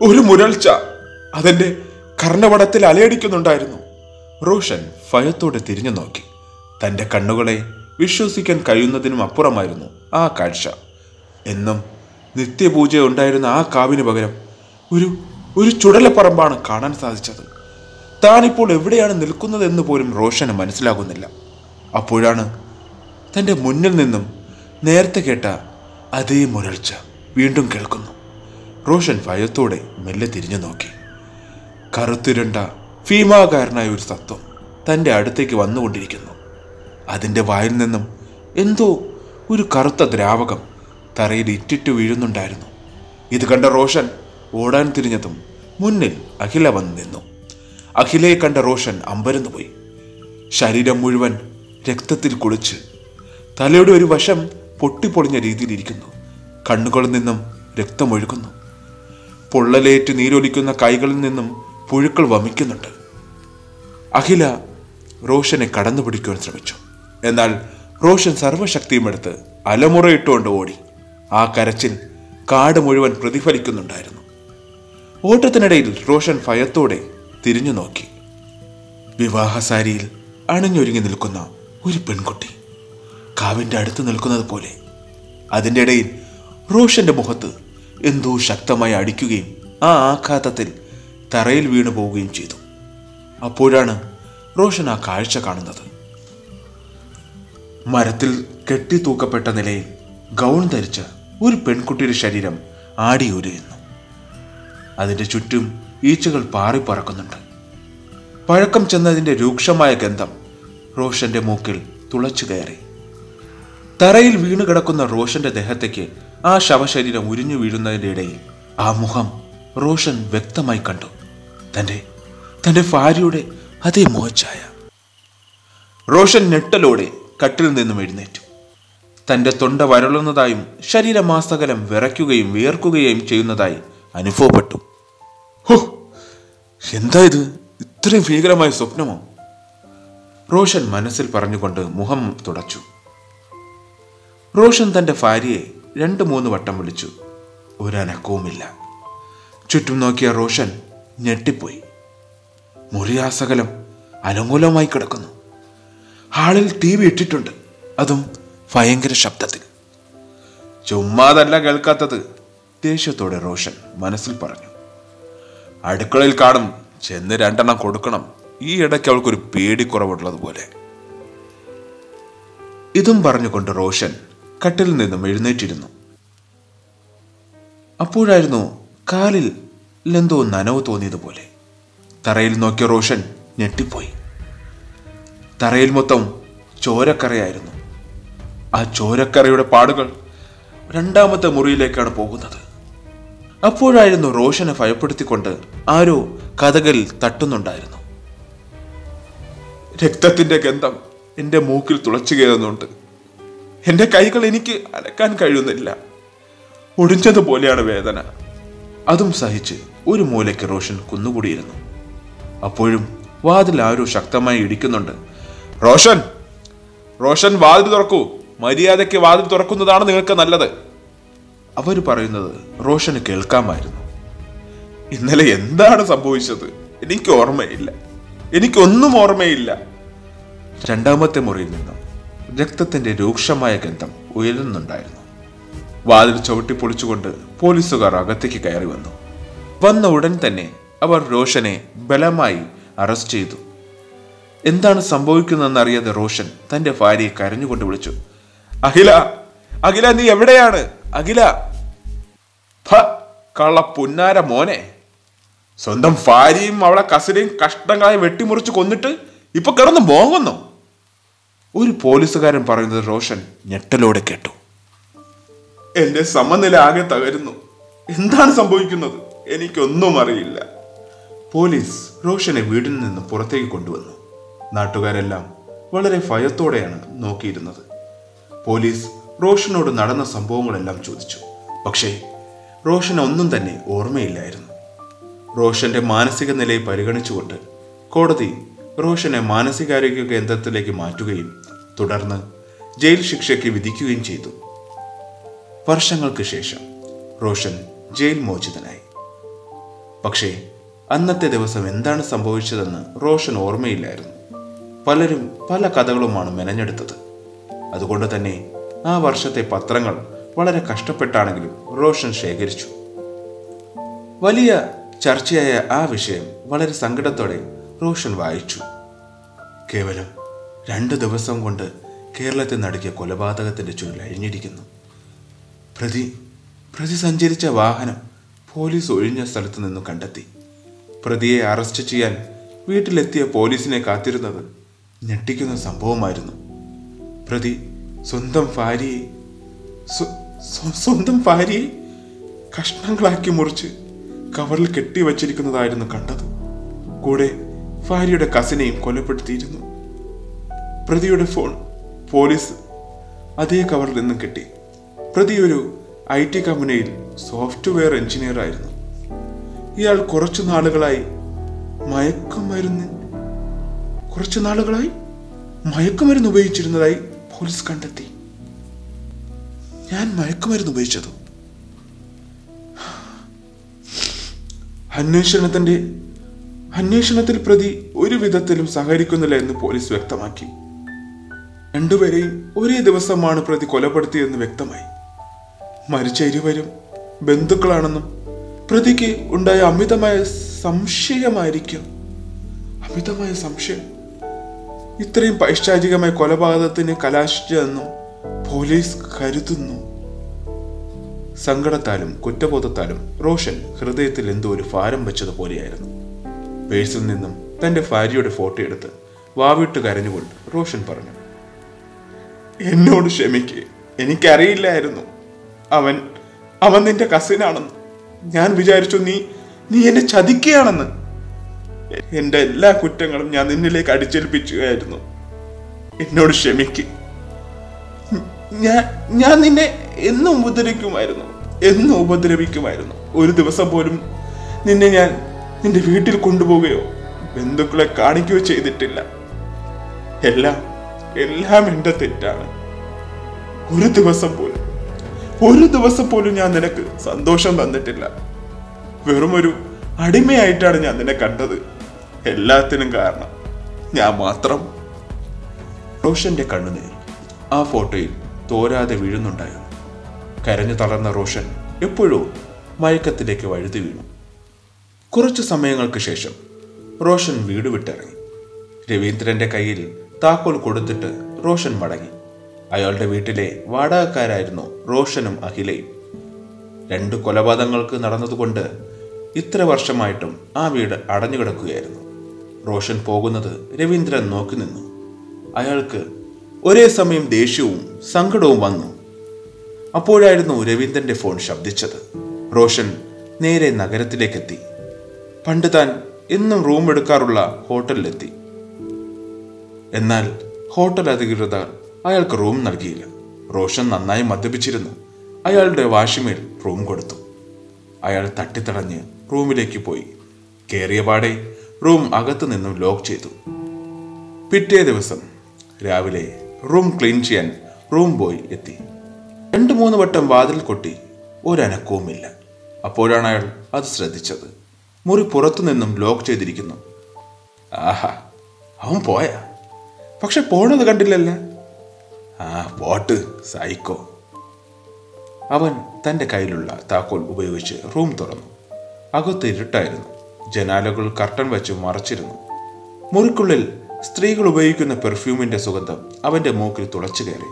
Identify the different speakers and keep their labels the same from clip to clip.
Speaker 1: ഒരു മുരൾച്ച അതെന്റെ കർണവടത്തിൽ അലയടിക്കുന്നുണ്ടായിരുന്നു റോഷൻ ഭയത്തോടെ തിരിഞ്ഞു നോക്കി തന്റെ കണ്ണുകളെ വിശ്വസിക്കാൻ കഴിയുന്നതിനും അപ്പുറമായിരുന്നു ആ കാഴ്ച എന്നും നിത്യപൂജ ഉണ്ടായിരുന്ന ആ കാവിന് പകരം ഒരു ഒരു ചുടലപ്പറമ്പാണ് കാണാൻ സാധിച്ചത് താനിപ്പോൾ എവിടെയാണ് നിൽക്കുന്നതെന്ന് പോലും റോഷന് മനസ്സിലാകുന്നില്ല അപ്പോഴാണ് തൻ്റെ മുന്നിൽ നിന്നും നേരത്തെ കേട്ട അതേ മുരൾച്ച വീണ്ടും കേൾക്കുന്നു റോഷൻ ഭയത്തോടെ മെല്ലെ തിരിഞ്ഞു നോക്കി കറുത്തിരുണ്ട ഭീമാകാരനായ ഒരു സത്വം തൻ്റെ അടുത്തേക്ക് വന്നുകൊണ്ടിരിക്കുന്നു അതിൻ്റെ വായിൽ നിന്നും എന്തോ ഒരു കറുത്ത ദ്രാവകം തറയിൽ ഇറ്റിറ്റു വീഴുന്നുണ്ടായിരുന്നു ഇത് കണ്ട റോഷൻ ഓടാൻ തിരിഞ്ഞതും മുന്നിൽ അഖില വന്നു നിന്നു അഖിലയെ കണ്ട റോഷൻ അമ്പരന്നു പോയി ശരീരം മുഴുവൻ രക്തത്തിൽ കുളിച്ച് തലയുടെ ഒരു വശം പൊട്ടിപ്പൊളിഞ്ഞ രീതിയിലിരിക്കുന്നു കണ്ണുകളിൽ നിന്നും രക്തമൊഴുകുന്നു പൊള്ളലേറ്റ് നീരൊലിക്കുന്ന കൈകളിൽ നിന്നും പുഴുക്കൾ വമിക്കുന്നുണ്ട് അഖില റോഷനെ കടന്നു പിടിക്കുവാൻ ശ്രമിച്ചു എന്നാൽ റോഷൻ സർവശക്തിയും എടുത്ത് അലമുറയിട്ടുകൊണ്ട് ഓടി ആ കരച്ചിൽ കാട് മുഴുവൻ പ്രതിഫലിക്കുന്നുണ്ടായിരുന്നു ഓട്ടത്തിനിടയിൽ റോഷൻ ഭയത്തോടെ തിരിഞ്ഞു നോക്കി വിവാഹസാരിയിൽ അണിഞ്ഞൊരുങ്ങി നിൽക്കുന്ന ഒരു പെൺകുട്ടി കാവിന്റെ അടുത്ത് നിൽക്കുന്നത് പോലെ അതിൻ്റെ ഇടയിൽ റോഷന്റെ മുഖത്ത് എന്തോ ശക്തമായി അടിക്കുകയും ആ ആഘാതത്തിൽ തറയിൽ വീണു പോവുകയും ചെയ്തു അപ്പോഴാണ് റോഷൻ ആ കാഴ്ച കാണുന്നത് മരത്തിൽ കെട്ടിത്തൂക്കപ്പെട്ട നിലയിൽ ഗൗൺ ധരിച്ച ഒരു പെൺകുട്ടിയുടെ ശരീരം ആടിയുരയുന്നു അതിന്റെ ചുറ്റും ഈച്ചകൾ പാറിപ്പറക്കുന്നുണ്ട് പഴക്കം ചെന്നതിന്റെ രൂക്ഷമായ ഗന്ധം റോഷന്റെ മൂക്കിൽ തുളച്ചു കയറി തറയിൽ വീണു കിടക്കുന്ന റോഷന്റെ ദേഹത്തേക്ക് ആ ശവശരീരം ഉരിഞ്ഞു വീഴുന്നതിന്റെ ഇടയിൽ ആ മുഖം റോഷൻ വ്യക്തമായി കണ്ടു തന്റെ തന്റെ ഭാര്യയുടെ അതേ മോച്ചായ റോഷൻ ഞെട്ടലോടെ കട്ടിൽ നിന്നും എഴുന്നേറ്റു തന്റെ തൊണ്ട വരളുന്നതായും ശരീരമാസകലം വിറയ്ക്കുകയും വിയർക്കുകയും ചെയ്യുന്നതായി അനുഭവപ്പെട്ടു ഹോ എന്താ ഇത് ഇത്രയും ഭീകരമായ സ്വപ്നമോ റോഷൻ മനസ്സിൽ പറഞ്ഞുകൊണ്ട് മുഖം തുടച്ചു റോഷൻ തന്റെ ഭാര്യയെ രണ്ട് മൂന്ന് വട്ടം വിളിച്ചു ഒരനക്കവുമില്ല ചുറ്റും നോക്കിയ റോഷൻ ഞെട്ടിപ്പോയി മുറിയാസകലം അലങ്കോലമായി കിടക്കുന്നു ഹാളിൽ ടി വി ഇട്ടിട്ടുണ്ട് അതും ഭയങ്കര ശബ്ദത്തിൽ ചുമ്മാതല്ല കേൾക്കാത്തത് ദേഷ്യത്തോടെ റോഷൻ മനസ്സിൽ പറഞ്ഞു അടുക്കളയിൽ കാണും ചെന്ന് രണ്ടെണ്ണം കൊടുക്കണം ഈ ഇടയ്ക്ക് അവൾക്കൊരു പേടിക്കുറവുള്ളതുപോലെ ഇതും പറഞ്ഞുകൊണ്ട് റോഷൻ കട്ടിൽ നിന്നും എഴുന്നേറ്റിരുന്നു അപ്പോഴായിരുന്നു കാലിൽ എന്തോ നനവ് തോന്നിയതുപോലെ തറയിൽ നോക്കിയ റോഷൻ ഞെട്ടിപ്പോയി തറയിൽ മൊത്തം ചോരക്കറയായിരുന്നു ആ ചോരക്കറയുടെ പാടുകൾ രണ്ടാമത്തെ മുറിയിലേക്കാണ് പോകുന്നത് അപ്പോഴായിരുന്നു റോഷനെ ഭയപ്പെടുത്തിക്കൊണ്ട് ആരോ കഥകൾ തട്ടുന്നുണ്ടായിരുന്നു രക്തത്തിന്റെ ഗന്ധം എന്റെ മൂക്കിൽ തുളച്ചു കയറുന്നുണ്ട് എന്റെ കൈകൾ എനിക്ക് അനക്കാൻ കഴിയുന്നില്ല ഒടിഞ്ഞതുപോലെയാണ് വേദന അതും സഹിച്ച് ഒരു മൂലയ്ക്ക് റോഷൻ കുന്നുകൂടിയിരുന്നു അപ്പോഴും വാതിൽ ആരോ ശക്തമായി ഇടിക്കുന്നുണ്ട് റോഷൻ റോഷൻ വാതിൽ തുറക്കൂ മര്യാദയ്ക്ക് വാതിൽ തുറക്കുന്നതാണ് നിങ്ങൾക്ക് നല്ലത് അവർ പറയുന്നത് റോഷന് കേൾക്കാമായിരുന്നു ഇന്നലെ എന്താണ് സംഭവിച്ചത് എനിക്ക് ഓർമ്മയില്ല എനിക്കൊന്നും ഓർമ്മയില്ല രണ്ടാമത്തെ മുറിയിൽ നിന്നും രക്തത്തിന്റെ രൂക്ഷമായ ഗന്ധം ഉയരുന്നുണ്ടായിരുന്നു വാതിൽ ചവിട്ടി പൊളിച്ചുകൊണ്ട് പോലീസുകാർ അകത്തേക്ക് കയറി വന്നു വന്ന ഉടൻ തന്നെ അവർ റോഷനെ ബലമായി അറസ്റ്റ് ചെയ്തു എന്താണ് സംഭവിക്കുന്നതെന്നറിയാതെ റോഷൻ തന്റെ ഭാര്യയെ കരഞ്ഞുകൊണ്ട് വിളിച്ചു അഖില അഖില നീ എവിടെയാണ് അഖില ഭ കള്ള പുന്നാര മോനെ സ്വന്തം ഭാര്യയും അവളെ കസിനെയും കഷ്ടങ്ങളായി വെട്ടിമുറിച്ച് കൊന്നിട്ട് ഇപ്പൊ കിടന്ന് മോങ്ങുന്നു ഒരു പോലീസുകാരൻ പറയുന്നത് റോഷൻ ഞെട്ടലോടെ കേട്ടു എന്റെ സമനില ആകെ തകരുന്നു എന്താണ് സംഭവിക്കുന്നത് എനിക്കൊന്നും അറിയില്ല പോലീസ് റോഷനെ വീടിൽ നിന്ന് പുറത്തേക്ക് കൊണ്ടുവന്നു നാട്ടുകാരെല്ലാം വളരെ ഭയത്തോടെയാണ് നോക്കിയിരുന്നത് പോലീസ് റോഷനോട് നടന്ന സംഭവങ്ങളെല്ലാം ചോദിച്ചു പക്ഷേ റോഷന് ഒന്നും തന്നെ ഓർമ്മയില്ലായിരുന്നു റോഷന്റെ മാനസിക നിലയെ പരിഗണിച്ചുകൊണ്ട് കോടതി റോഷനെ മാനസികാരോഗ്യ കേന്ദ്രത്തിലേക്ക് മാറ്റുകയും തുടർന്ന് ജയിൽ ശിക്ഷയ്ക്ക് വിധിക്കുകയും ചെയ്തു വർഷങ്ങൾക്ക് ശേഷം റോഷൻ ജയിൽ മോചിതനായി പക്ഷേ അന്നത്തെ ദിവസം എന്താണ് സംഭവിച്ചതെന്ന് റോഷൻ ഓർമ്മയില്ലായിരുന്നു പലരും പല കഥകളുമാണ് മെനഞ്ഞെടുത്തത് അതുകൊണ്ട് തന്നെ ആ വർഷത്തെ പത്രങ്ങൾ വളരെ കഷ്ടപ്പെട്ടാണെങ്കിലും റോഷൻ ശേഖരിച്ചു വലിയ ചർച്ചയായ ആ വിഷയം വളരെ സങ്കടത്തോടെ റോഷൻ വായിച്ചു കേവലം രണ്ട് ദിവസം കൊണ്ട് കേരളത്തിൽ നടക്കിയ കൊലപാതകത്തിന്റെ ചുരുൾ അഴിഞ്ഞിരിക്കുന്നു പ്രതി പ്രതി സഞ്ചരിച്ച വാഹനം പോലീസ് ഒഴിഞ്ഞ സ്ഥലത്ത് നിന്നും കണ്ടെത്തി പ്രതിയെ അറസ്റ്റ് ചെയ്യാൻ വീട്ടിലെത്തിയ പോലീസിനെ കാത്തിരുന്നത് ഞെട്ടിക്കുന്ന സംഭവമായിരുന്നു പ്രതി സ്വന്തം ഭാര്യയെ സ്വ- സ്വ- സ്വന്തം ഭാര്യയെ കഷ്ണങ്ങളാക്കി മുറിച്ച് കവറിൽ കെട്ടിവച്ചിരിക്കുന്നതായിരുന്നു കണ്ടത് കൂടെ ഭാര്യയുടെ കസിനെയും കൊലപ്പെടുത്തിയിരുന്നു പ്രതിയുടെ ഫോൺ പോലീസ് അതേ കവറിൽ നിന്നും കിട്ടി പ്രതി ഒരു ഐ ടി കമ്പനിയിൽ സോഫ്റ്റ്വെയർ എഞ്ചിനീയർ ആയിരുന്നു ഇയാൾ കുറച്ചു നാളുകളായി മയക്കുമരുന്ന് കുറച്ചു നാളുകളായി മയക്കുമരുന്ന് ഉപയോഗിച്ചിരുന്നതായി പോലീസ് കണ്ടെത്തി ഞാൻ മയക്കുമരുന്ന് ഉപയോഗിച്ചതോ അന്വേഷണത്തിന്റെ അന്വേഷണത്തിൽ പ്രതി ഒരു വിധത്തിലും സഹകരിക്കുന്നില്ല എന്ന് പോലീസ് വ്യക്തമാക്കി രണ്ടുപേരെയും ഒരേ ദിവസമാണ് പ്രതി കൊലപ്പെടുത്തിയതെന്ന് വ്യക്തമായി മരിച്ച ഇരുവരും ബന്ധുക്കളാണെന്നും പ്രതിക്ക് ഉണ്ടായ അമിതമായ സംശയമായിരിക്കും അമിതമായ സംശയം ഇത്രയും പൈശാചികമായ കൊലപാതകത്തിന് കലാശിച്ചതെന്നും പോലീസ് കരുതുന്നു സങ്കടത്താലും കുറ്റബോധത്താലും റോഷൻ ഹൃദയത്തിൽ എന്തോ ഒരു ഭാരം വെച്ചതുപോലെയായിരുന്നു പേഴ്സിൽ നിന്നും തന്റെ ഭാര്യയുടെ ഫോട്ടോ എടുത്ത് വാവിട്ട് കരഞ്ഞുകൊണ്ട് റോഷൻ പറഞ്ഞു എന്നോട് ക്ഷമിക്ക് എനിക്കറിയില്ലായിരുന്നു അവൻ അവൻ നിന്റെ കസിനാണെന്ന് ഞാൻ വിചാരിച്ചു നീ നീ എന്നെ ചതിക്കുകയാണെന്ന് എന്റെ എല്ലാ കുറ്റങ്ങളും ഞാൻ നിന്നിലേക്ക് അടിച്ചേൽപ്പിക്കുകയായിരുന്നു എന്നോട് ക്ഷമിക്ക് ഞാൻ ഞാൻ നിന്നെ എന്നും ഉപദ്രവിക്കുമായിരുന്നു എന്നും ഉപദ്രവിക്കുമായിരുന്നു ഒരു ദിവസം പോലും നിന്നെ ഞാൻ നിന്റെ വീട്ടിൽ കൊണ്ടുപോവുകയോ ബന്ധുക്കളെ കാണിക്കുകയോ ചെയ്തിട്ടില്ല എല്ലാം എല്ലാം എന്റെ തെറ്റാണ് ഒരു ദിവസം പോലും ഒരു ദിവസം പോലും ഞാൻ നിനക്ക് സന്തോഷം തന്നിട്ടില്ല വെറും ഒരു അടിമയായിട്ടാണ് ഞാൻ നിന്നെ കണ്ടത് എല്ലാത്തിനും കാരണം ഞാൻ മാത്രം റോഷന്റെ കണ്ണുനീർ ആ ഫോട്ടോയിൽ തോരാതെ വീഴുന്നുണ്ടായിരുന്നു കരഞ്ഞു തളർന്ന റോഷൻ എപ്പോഴോ മയക്കത്തിലേക്ക് വഴുതി വീണു കുറച്ചു സമയങ്ങൾക്ക് ശേഷം റോഷൻ വീട് വിട്ടിറങ്ങി രവീന്ദ്രന്റെ കയ്യിൽ താക്കോൽ കൊടുത്തിട്ട് റോഷൻ മടങ്ങി അയാളുടെ വീട്ടിലെ വാടകക്കാരായിരുന്നു റോഷനും അഖിലയും രണ്ട് കൊലപാതകങ്ങൾക്ക് നടന്നതുകൊണ്ട് ഇത്ര വർഷമായിട്ടും ആ വീട് അടഞ്ഞുകിടക്കുകയായിരുന്നു റോഷൻ പോകുന്നത് രവീന്ദ്രൻ നോക്കി നിന്നു അയാൾക്ക് ഒരേ സമയം ദേഷ്യവും സങ്കടവും വന്നു അപ്പോഴായിരുന്നു രവീന്ദ്രന്റെ ഫോൺ ശബ്ദിച്ചത് റോഷൻ നേരെ നഗരത്തിലേക്കെത്തി പണ്ട് താൻ എന്നും റൂം എടുക്കാറുള്ള ഹോട്ടലിലെത്തി എന്നാൽ ഹോട്ടൽ അധികൃതർ അയാൾക്ക് റൂം നൽകിയില്ല റോഷൻ നന്നായി മദ്യപിച്ചിരുന്നു അയാളുടെ വാശിമേൽ റൂം കൊടുത്തു അയാൾ തട്ടിത്തടഞ്ഞ് റൂമിലേക്ക് പോയി കയറിയ പാടെ റൂം അകത്തു നിന്നും ലോക്ക് ചെയ്തു പിറ്റേ ദിവസം രാവിലെ റൂം ക്ലീൻ ചെയ്യാൻ റൂം ബോയ് എത്തി രണ്ടു മൂന്ന് വട്ടം വാതിൽ കൊട്ടി ഒരനക്കവുമില്ല അപ്പോഴാണ് അയാൾ അത് ശ്രദ്ധിച്ചത് മുറി പുറത്തു നിന്നും ലോക്ക് ചെയ്തിരിക്കുന്നു ആഹാ അവൻ പോയാ പക്ഷെ പോണത് കണ്ടില്ലല്ല ആ പോട്ട് സൈക്കോ അവൻ തന്റെ കയ്യിലുള്ള താക്കോൽ ഉപയോഗിച്ച് റൂം തുറന്നു അകത്ത് ഇരുട്ടായിരുന്നു ജനാലകൾ കർട്ടൻ വെച്ച് മറച്ചിരുന്നു മുറിക്കുള്ളിൽ സ്ത്രീകൾ ഉപയോഗിക്കുന്ന പെർഫ്യൂമിന്റെ സുഗന്ധം അവന്റെ മൂക്കിൽ തുളച്ചു കയറി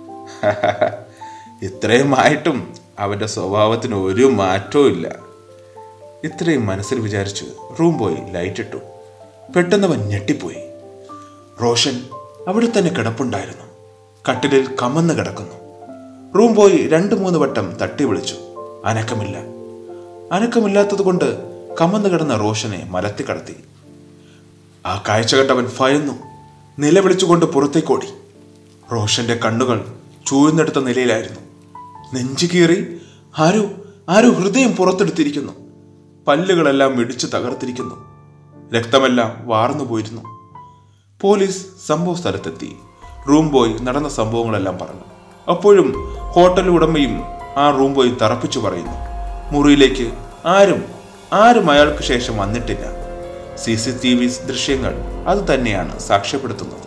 Speaker 1: ഇത്രയും ആയിട്ടും അവന്റെ സ്വഭാവത്തിന് ഒരു മാറ്റവും ഇല്ല ഇത്രയും മനസ്സിൽ വിചാരിച്ച് റൂം പോയി ലൈറ്റ് ഇട്ടു പെട്ടെന്ന് അവൻ ഞെട്ടിപ്പോയി റോഷൻ അവിടെ തന്നെ കിടപ്പുണ്ടായിരുന്നു കട്ടിലിൽ കമന്ന് കിടക്കുന്നു റൂം പോയി രണ്ടു മൂന്ന് വട്ടം തട്ടി വിളിച്ചു അനക്കമില്ല അനക്കമില്ലാത്തത് കൊണ്ട് കമന്ന് കിടന്ന റോഷനെ മലത്തി കടത്തി ആ കാഴ്ച കണ്ടവൻ ഭയന്നു നിലവിളിച്ചുകൊണ്ട് പുറത്തേക്കോടി റോഷന്റെ കണ്ണുകൾ ചൂഴ്ന്നെടുത്ത നിലയിലായിരുന്നു നെഞ്ചു കീറി ആരോ ആരോ ഹൃദയം പുറത്തെടുത്തിരിക്കുന്നു പല്ലുകളെല്ലാം ഇടിച്ചു തകർത്തിരിക്കുന്നു രക്തമെല്ലാം വാർന്നു പോയിരുന്നു പോലീസ് സംഭവ സ്ഥലത്തെത്തി റൂം ബോയ് നടന്ന സംഭവങ്ങളെല്ലാം പറഞ്ഞു അപ്പോഴും ഹോട്ടൽ ഉടമയും ആ റൂം ബോയ് തറപ്പിച്ചു പറയുന്നു മുറിയിലേക്ക് ആരും ആരും അയാൾക്ക് ശേഷം വന്നിട്ടില്ല സി സി ടി വി ദൃശ്യങ്ങൾ അത് തന്നെയാണ് സാക്ഷ്യപ്പെടുത്തുന്നത്